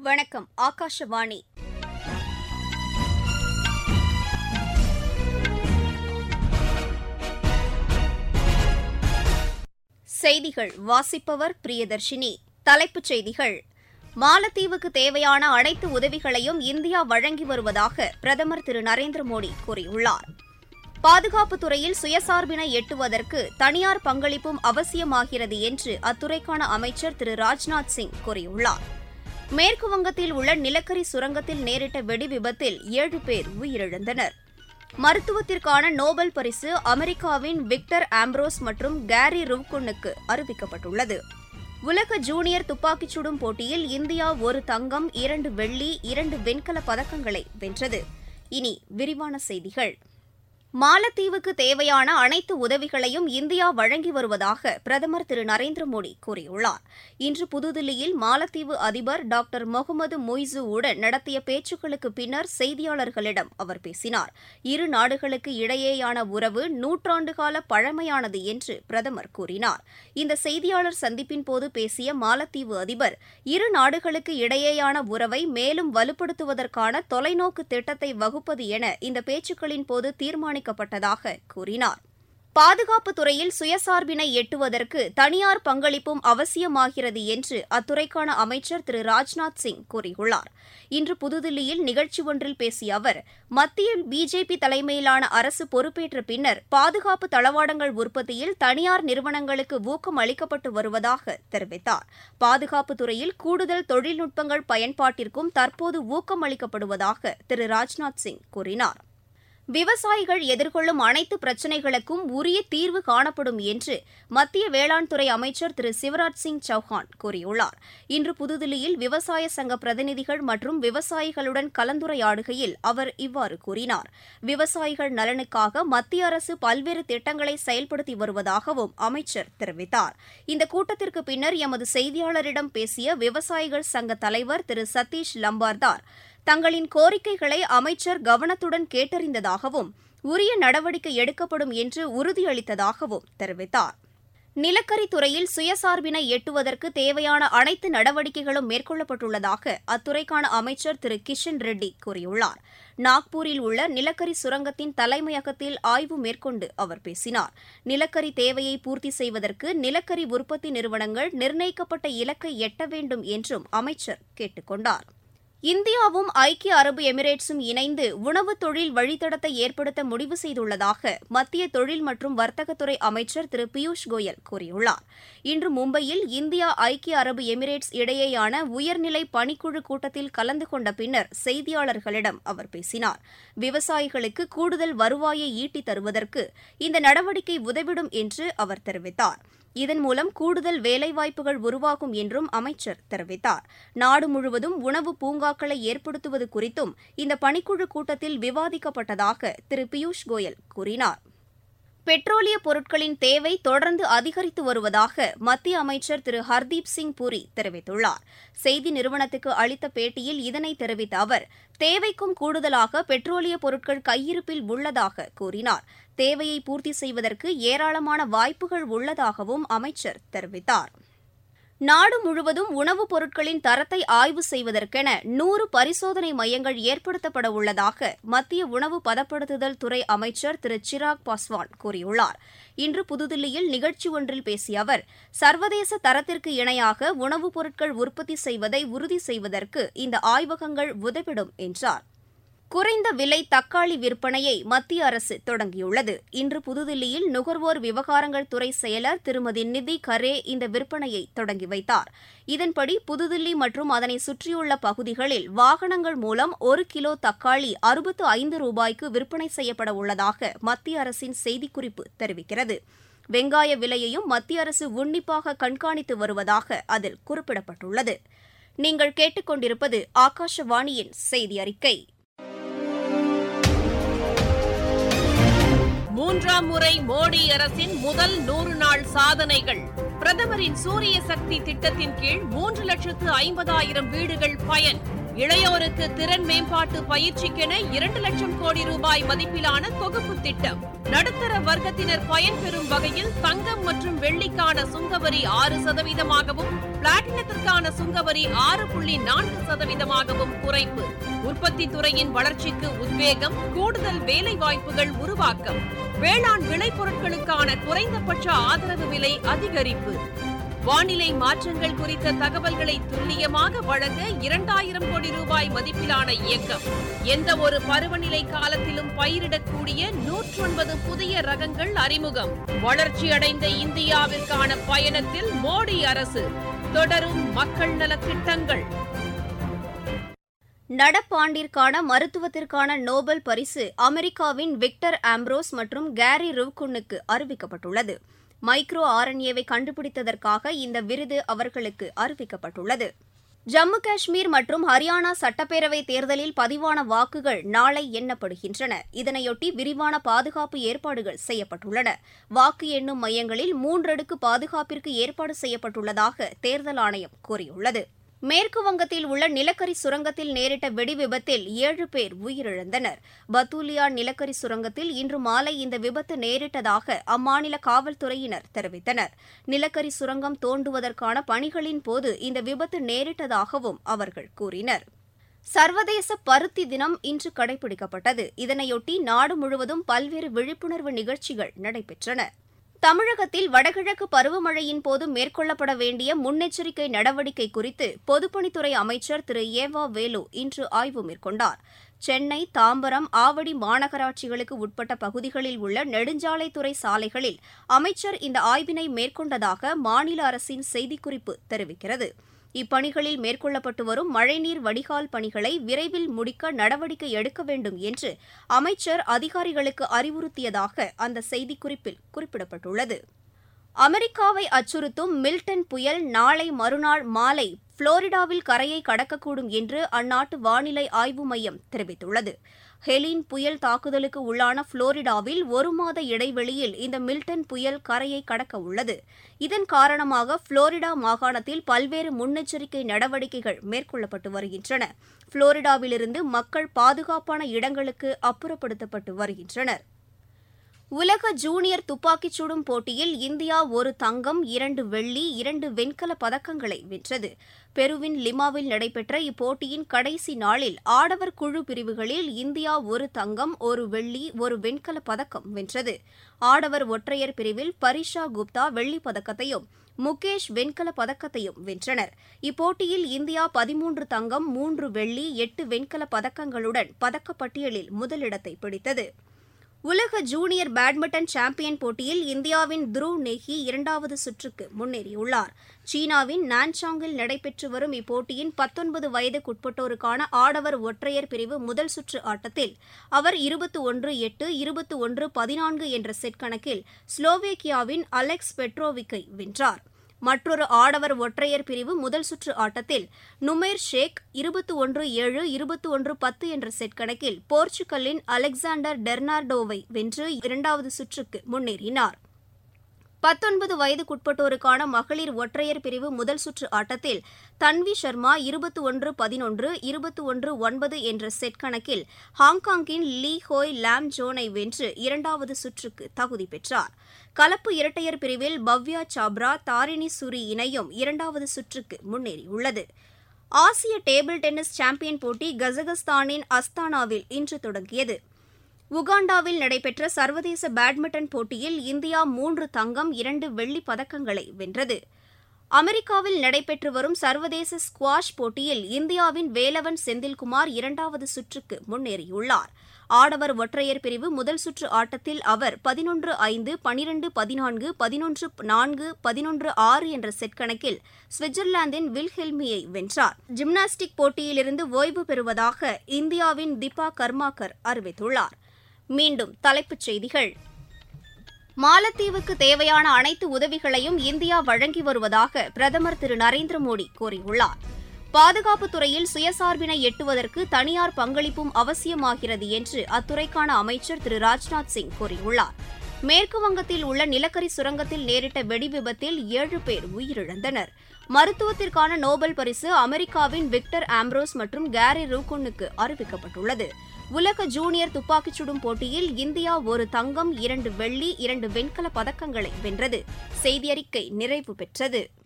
வணக்கம் ஆகாஷவாணி செய்திகள் வாசிப்பவர் பிரியதர்ஷினி தலைப்புச் செய்திகள் மாலத்தீவுக்கு தேவையான அனைத்து உதவிகளையும் இந்தியா வழங்கி வருவதாக பிரதமர் திரு நரேந்திர மோடி கூறியுள்ளார் பாதுகாப்புத் துறையில் சுயசார்பினை எட்டுவதற்கு தனியார் பங்களிப்பும் அவசியமாகிறது என்று அத்துறைக்கான அமைச்சர் திரு ராஜ்நாத் சிங் கூறியுள்ளார் மேற்கு வங்கத்தில் உள்ள நிலக்கரி சுரங்கத்தில் நேரிட்ட வெடி விபத்தில் ஏழு பேர் உயிரிழந்தனர் மருத்துவத்திற்கான நோபல் பரிசு அமெரிக்காவின் விக்டர் ஆம்ப்ரோஸ் மற்றும் கேரி ருவ்குன்னுக்கு அறிவிக்கப்பட்டுள்ளது உலக ஜூனியர் துப்பாக்கிச் சுடும் போட்டியில் இந்தியா ஒரு தங்கம் இரண்டு வெள்ளி இரண்டு வெண்கலப் பதக்கங்களை வென்றது இனி விரிவான செய்திகள் மாலத்தீவுக்கு தேவையான அனைத்து உதவிகளையும் இந்தியா வழங்கி வருவதாக பிரதமர் திரு நரேந்திர மோடி கூறியுள்ளார் இன்று புதுதில்லியில் மாலத்தீவு அதிபர் டாக்டர் முகமது மொய்சு உடன் நடத்திய பேச்சுக்களுக்கு பின்னர் செய்தியாளர்களிடம் அவர் பேசினார் இரு நாடுகளுக்கு இடையேயான உறவு நூற்றாண்டுகால பழமையானது என்று பிரதமர் கூறினார் இந்த செய்தியாளர் சந்திப்பின் போது பேசிய மாலத்தீவு அதிபர் இரு நாடுகளுக்கு இடையேயான உறவை மேலும் வலுப்படுத்துவதற்கான தொலைநோக்கு திட்டத்தை வகுப்பது என இந்த பேச்சுக்களின் போது தீர்மானிக்க தீர்மானிக்கப்பட்டதாக கூறினார் பாதுகாப்புத் துறையில் சுயசார்பினை எட்டுவதற்கு தனியார் பங்களிப்பும் அவசியமாகிறது என்று அத்துறைக்கான அமைச்சர் திரு ராஜ்நாத் சிங் கூறியுள்ளார் இன்று புதுதில்லியில் நிகழ்ச்சி ஒன்றில் பேசிய அவர் மத்தியில் பிஜேபி தலைமையிலான அரசு பொறுப்பேற்ற பின்னர் பாதுகாப்பு தளவாடங்கள் உற்பத்தியில் தனியார் நிறுவனங்களுக்கு ஊக்கம் அளிக்கப்பட்டு வருவதாக தெரிவித்தார் பாதுகாப்புத் துறையில் கூடுதல் தொழில்நுட்பங்கள் பயன்பாட்டிற்கும் தற்போது ஊக்கம் அளிக்கப்படுவதாக திரு ராஜ்நாத் சிங் கூறினார் விவசாயிகள் எதிர்கொள்ளும் அனைத்து பிரச்சினைகளுக்கும் உரிய தீர்வு காணப்படும் என்று மத்திய வேளாண் துறை அமைச்சர் திரு சிவராஜ் சிங் சௌஹான் கூறியுள்ளார் இன்று புதுதில்லியில் விவசாய சங்க பிரதிநிதிகள் மற்றும் விவசாயிகளுடன் கலந்துரையாடுகையில் அவர் இவ்வாறு கூறினார் விவசாயிகள் நலனுக்காக மத்திய அரசு பல்வேறு திட்டங்களை செயல்படுத்தி வருவதாகவும் அமைச்சர் தெரிவித்தார் இந்த கூட்டத்திற்கு பின்னர் எமது செய்தியாளரிடம் பேசிய விவசாயிகள் சங்க தலைவர் திரு சதீஷ் லம்பார்தார் தங்களின் கோரிக்கைகளை அமைச்சர் கவனத்துடன் கேட்டறிந்ததாகவும் உரிய நடவடிக்கை எடுக்கப்படும் என்று உறுதியளித்ததாகவும் தெரிவித்தார் நிலக்கரி துறையில் சுயசார்பினை எட்டுவதற்கு தேவையான அனைத்து நடவடிக்கைகளும் மேற்கொள்ளப்பட்டுள்ளதாக அத்துறைக்கான அமைச்சர் திரு கிஷன் ரெட்டி கூறியுள்ளார் நாக்பூரில் உள்ள நிலக்கரி சுரங்கத்தின் தலைமையகத்தில் ஆய்வு மேற்கொண்டு அவர் பேசினார் நிலக்கரி தேவையை பூர்த்தி செய்வதற்கு நிலக்கரி உற்பத்தி நிறுவனங்கள் நிர்ணயிக்கப்பட்ட இலக்கை எட்ட வேண்டும் என்றும் அமைச்சர் கேட்டுக் கொண்டார் இந்தியாவும் ஐக்கிய அரபு எமிரேட்ஸும் இணைந்து உணவு தொழில் வழித்தடத்தை ஏற்படுத்த முடிவு செய்துள்ளதாக மத்திய தொழில் மற்றும் வர்த்தகத்துறை அமைச்சர் திரு பியூஷ் கோயல் கூறியுள்ளார் இன்று மும்பையில் இந்தியா ஐக்கிய அரபு எமிரேட்ஸ் இடையேயான உயர்நிலை பணிக்குழு கூட்டத்தில் கலந்து கொண்ட பின்னர் செய்தியாளர்களிடம் அவர் பேசினார் விவசாயிகளுக்கு கூடுதல் வருவாயை ஈட்டித் தருவதற்கு இந்த நடவடிக்கை உதவிடும் என்று அவர் தெரிவித்தார் இதன் மூலம் கூடுதல் வேலைவாய்ப்புகள் உருவாகும் என்றும் அமைச்சர் தெரிவித்தார் நாடு முழுவதும் உணவு பூங்காக்களை ஏற்படுத்துவது குறித்தும் இந்த பணிக்குழு கூட்டத்தில் விவாதிக்கப்பட்டதாக திரு பியூஷ் கோயல் கூறினார் பெட்ரோலிய பொருட்களின் தேவை தொடர்ந்து அதிகரித்து வருவதாக மத்திய அமைச்சர் திரு ஹர்தீப் சிங் பூரி தெரிவித்துள்ளார் செய்தி நிறுவனத்துக்கு அளித்த பேட்டியில் இதனை தெரிவித்த அவர் தேவைக்கும் கூடுதலாக பெட்ரோலிய பொருட்கள் கையிருப்பில் உள்ளதாக கூறினார் தேவையை பூர்த்தி செய்வதற்கு ஏராளமான வாய்ப்புகள் உள்ளதாகவும் அமைச்சர் தெரிவித்தார் நாடு முழுவதும் உணவுப் பொருட்களின் தரத்தை ஆய்வு செய்வதற்கென நூறு பரிசோதனை மையங்கள் ஏற்படுத்தப்பட உள்ளதாக மத்திய உணவு பதப்படுத்துதல் துறை அமைச்சர் திரு சிராக் பாஸ்வான் கூறியுள்ளார் இன்று புதுதில்லியில் நிகழ்ச்சி ஒன்றில் பேசிய அவர் சர்வதேச தரத்திற்கு இணையாக உணவுப் பொருட்கள் உற்பத்தி செய்வதை உறுதி செய்வதற்கு இந்த ஆய்வகங்கள் உதவிடும் என்றார் குறைந்த விலை தக்காளி விற்பனையை மத்திய அரசு தொடங்கியுள்ளது இன்று புதுதில்லியில் நுகர்வோர் விவகாரங்கள் துறை செயலர் திருமதி நிதி கரே இந்த விற்பனையை தொடங்கி வைத்தார் இதன்படி புதுதில்லி மற்றும் அதனை சுற்றியுள்ள பகுதிகளில் வாகனங்கள் மூலம் ஒரு கிலோ தக்காளி அறுபத்து ஐந்து ரூபாய்க்கு விற்பனை செய்யப்பட உள்ளதாக மத்திய அரசின் செய்திக்குறிப்பு தெரிவிக்கிறது வெங்காய விலையையும் மத்திய அரசு உன்னிப்பாக கண்காணித்து வருவதாக அதில் குறிப்பிடப்பட்டுள்ளது நீங்கள் கேட்டுக்கொண்டிருப்பது ஆகாஷவாணியின் செய்தி அறிக்கை மூன்றாம் முறை மோடி அரசின் முதல் நூறு நாள் சாதனைகள் பிரதமரின் சூரிய சக்தி திட்டத்தின் கீழ் மூன்று லட்சத்து ஐம்பதாயிரம் வீடுகள் பயன் இளையோருக்கு திறன் மேம்பாட்டு பயிற்சிக்கென இரண்டு லட்சம் கோடி ரூபாய் மதிப்பிலான தொகுப்பு திட்டம் நடுத்தர வர்க்கத்தினர் பயன்பெறும் வகையில் தங்கம் மற்றும் வெள்ளிக்கான சுங்கவரி ஆறு சதவீதமாகவும் பிளாட்டினத்திற்கான சுங்கவரி ஆறு புள்ளி நான்கு சதவீதமாகவும் குறைப்பு உற்பத்தி துறையின் வளர்ச்சிக்கு உத்வேகம் கூடுதல் வேலை வாய்ப்புகள் உருவாக்கம் வேளாண் விளைபொருட்களுக்கான குறைந்தபட்ச ஆதரவு விலை அதிகரிப்பு வானிலை மாற்றங்கள் குறித்த தகவல்களை துல்லியமாக வழங்க இரண்டாயிரம் கோடி ரூபாய் மதிப்பிலான இயக்கம் எந்த ஒரு பருவநிலை காலத்திலும் பயிரிடக்கூடிய நூற்றொன்பது புதிய ரகங்கள் அறிமுகம் வளர்ச்சியடைந்த இந்தியாவிற்கான பயணத்தில் மோடி அரசு தொடரும் மக்கள் நலத் திட்டங்கள் நடப்பாண்டிற்கான மருத்துவத்திற்கான நோபல் பரிசு அமெரிக்காவின் விக்டர் ஆம்ப்ரோஸ் மற்றும் கேரி ரிவ்குன்னுக்கு அறிவிக்கப்பட்டுள்ளது மைக்ரோ ஆர்என்ஏவை கண்டுபிடித்ததற்காக இந்த விருது அவர்களுக்கு அறிவிக்கப்பட்டுள்ளது ஜம்மு காஷ்மீர் மற்றும் ஹரியானா சட்டப்பேரவை தேர்தலில் பதிவான வாக்குகள் நாளை எண்ணப்படுகின்றன இதனையொட்டி விரிவான பாதுகாப்பு ஏற்பாடுகள் செய்யப்பட்டுள்ளன வாக்கு எண்ணும் மையங்களில் மூன்றடுக்கு பாதுகாப்பிற்கு ஏற்பாடு செய்யப்பட்டுள்ளதாக தேர்தல் ஆணையம் கூறியுள்ளது மேற்கு வங்கத்தில் உள்ள நிலக்கரி சுரங்கத்தில் நேரிட்ட வெடிவிபத்தில் ஏழு பேர் உயிரிழந்தனர் பத்தூலியா நிலக்கரி சுரங்கத்தில் இன்று மாலை இந்த விபத்து நேரிட்டதாக அம்மாநில காவல்துறையினர் தெரிவித்தனர் நிலக்கரி சுரங்கம் தோண்டுவதற்கான பணிகளின் போது இந்த விபத்து நேரிட்டதாகவும் அவர்கள் கூறினர் சர்வதேச பருத்தி தினம் இன்று கடைபிடிக்கப்பட்டது இதனையொட்டி நாடு முழுவதும் பல்வேறு விழிப்புணர்வு நிகழ்ச்சிகள் நடைபெற்றன தமிழகத்தில் வடகிழக்கு பருவமழையின் போது மேற்கொள்ளப்பட வேண்டிய முன்னெச்சரிக்கை நடவடிக்கை குறித்து பொதுப்பணித்துறை அமைச்சர் திரு ஏவா வேலு இன்று ஆய்வு மேற்கொண்டார் சென்னை தாம்பரம் ஆவடி மாநகராட்சிகளுக்கு உட்பட்ட பகுதிகளில் உள்ள நெடுஞ்சாலைத்துறை சாலைகளில் அமைச்சர் இந்த ஆய்வினை மேற்கொண்டதாக மாநில அரசின் செய்திக்குறிப்பு தெரிவிக்கிறது இப்பணிகளில் மேற்கொள்ளப்பட்டு வரும் மழைநீர் வடிகால் பணிகளை விரைவில் முடிக்க நடவடிக்கை எடுக்க வேண்டும் என்று அமைச்சர் அதிகாரிகளுக்கு அறிவுறுத்தியதாக அந்த செய்திக்குறிப்பில் குறிப்பிடப்பட்டுள்ளது அமெரிக்காவை அச்சுறுத்தும் மில்டன் புயல் நாளை மறுநாள் மாலை புளோரிடாவில் கரையை கடக்கக்கூடும் என்று அந்நாட்டு வானிலை ஆய்வு மையம் தெரிவித்துள்ளது ஹெலின் புயல் தாக்குதலுக்கு உள்ளான புளோரிடாவில் ஒரு மாத இடைவெளியில் இந்த மில்டன் புயல் கரையை கடக்க உள்ளது இதன் காரணமாக புளோரிடா மாகாணத்தில் பல்வேறு முன்னெச்சரிக்கை நடவடிக்கைகள் மேற்கொள்ளப்பட்டு வருகின்றன புளோரிடாவிலிருந்து மக்கள் பாதுகாப்பான இடங்களுக்கு அப்புறப்படுத்தப்பட்டு வருகின்றனர் உலக ஜூனியர் துப்பாக்கிச் சுடும் போட்டியில் இந்தியா ஒரு தங்கம் இரண்டு வெள்ளி இரண்டு வெண்கல பதக்கங்களை வென்றது பெருவின் லிமாவில் நடைபெற்ற இப்போட்டியின் கடைசி நாளில் ஆடவர் குழு பிரிவுகளில் இந்தியா ஒரு தங்கம் ஒரு வெள்ளி ஒரு வெண்கல பதக்கம் வென்றது ஆடவர் ஒற்றையர் பிரிவில் பரிஷா குப்தா வெள்ளிப் பதக்கத்தையும் முகேஷ் வெண்கல பதக்கத்தையும் வென்றனர் இப்போட்டியில் இந்தியா பதிமூன்று தங்கம் மூன்று வெள்ளி எட்டு வெண்கல பதக்கங்களுடன் பதக்கப்பட்டியலில் முதலிடத்தை பிடித்தது உலக ஜூனியர் பேட்மிண்டன் சாம்பியன் போட்டியில் இந்தியாவின் துருவ் நெஹி இரண்டாவது சுற்றுக்கு முன்னேறியுள்ளார் சீனாவின் நான்சாங்கில் நடைபெற்று வரும் இப்போட்டியின் பத்தொன்பது வயதுக்குட்பட்டோருக்கான ஆடவர் ஒற்றையர் பிரிவு முதல் சுற்று ஆட்டத்தில் அவர் இருபத்தி ஒன்று எட்டு இருபத்தி ஒன்று பதினான்கு என்ற செட் கணக்கில் ஸ்லோவேக்கியாவின் அலெக்ஸ் பெட்ரோவிக்கை வென்றார் மற்றொரு ஆடவர் ஒற்றையர் பிரிவு முதல் சுற்று ஆட்டத்தில் நுமேர் ஷேக் இருபத்தி ஒன்று ஏழு இருபத்தி ஒன்று பத்து என்ற செட் கணக்கில் போர்ச்சுகல்லின் அலெக்சாண்டர் டெர்னார்டோவை வென்று இரண்டாவது சுற்றுக்கு முன்னேறினார் பத்தொன்பது வயதுக்குட்பட்டோருக்கான மகளிர் ஒற்றையர் பிரிவு முதல் சுற்று ஆட்டத்தில் தன்வி சர்மா இருபத்தி ஒன்று பதினொன்று இருபத்தி ஒன்று ஒன்பது என்ற செட் கணக்கில் ஹாங்காங்கின் லீ ஹோய் லாம் ஜோனை வென்று இரண்டாவது சுற்றுக்கு தகுதி பெற்றார் கலப்பு இரட்டையர் பிரிவில் பவ்யா சாப்ரா தாரிணி சுரி இணையும் இரண்டாவது சுற்றுக்கு முன்னேறியுள்ளது ஆசிய டேபிள் டென்னிஸ் சாம்பியன் போட்டி கசகஸ்தானின் அஸ்தானாவில் இன்று தொடங்கியது உகாண்டாவில் நடைபெற்ற சர்வதேச பேட்மிண்டன் போட்டியில் இந்தியா மூன்று தங்கம் இரண்டு வெள்ளிப் பதக்கங்களை வென்றது அமெரிக்காவில் நடைபெற்று வரும் சர்வதேச ஸ்குவாஷ் போட்டியில் இந்தியாவின் வேலவன் செந்தில்குமார் இரண்டாவது சுற்றுக்கு முன்னேறியுள்ளார் ஆடவர் ஒற்றையர் பிரிவு முதல் சுற்று ஆட்டத்தில் அவர் பதினொன்று ஐந்து பனிரெண்டு பதினான்கு பதினொன்று நான்கு பதினொன்று ஆறு என்ற செட் கணக்கில் சுவிட்சர்லாந்தின் வில்ஹெல்மியை வென்றார் ஜிம்னாஸ்டிக் போட்டியிலிருந்து ஓய்வு பெறுவதாக இந்தியாவின் திபா கர்மாக்கர் அறிவித்துள்ளார் மீண்டும் தலைப்புச் செய்திகள் மாலத்தீவுக்கு தேவையான அனைத்து உதவிகளையும் இந்தியா வழங்கி வருவதாக பிரதமர் திரு நரேந்திர மோடி கூறியுள்ளார் பாதுகாப்புத் துறையில் சுயசார்பினை எட்டுவதற்கு தனியார் பங்களிப்பும் அவசியமாகிறது என்று அத்துறைக்கான அமைச்சர் திரு ராஜ்நாத் சிங் கூறியுள்ளார் மேற்கு வங்கத்தில் உள்ள நிலக்கரி சுரங்கத்தில் நேரிட்ட வெடி விபத்தில் ஏழு பேர் உயிரிழந்தனர் மருத்துவத்திற்கான நோபல் பரிசு அமெரிக்காவின் விக்டர் ஆம்ப்ரோஸ் மற்றும் கேரி ரூகுனுக்கு அறிவிக்கப்பட்டுள்ளது உலக ஜூனியர் துப்பாக்கிச் சுடும் போட்டியில் இந்தியா ஒரு தங்கம் இரண்டு வெள்ளி இரண்டு வெண்கல பதக்கங்களை வென்றது செய்தியறிக்கை நிறைவு பெற்றது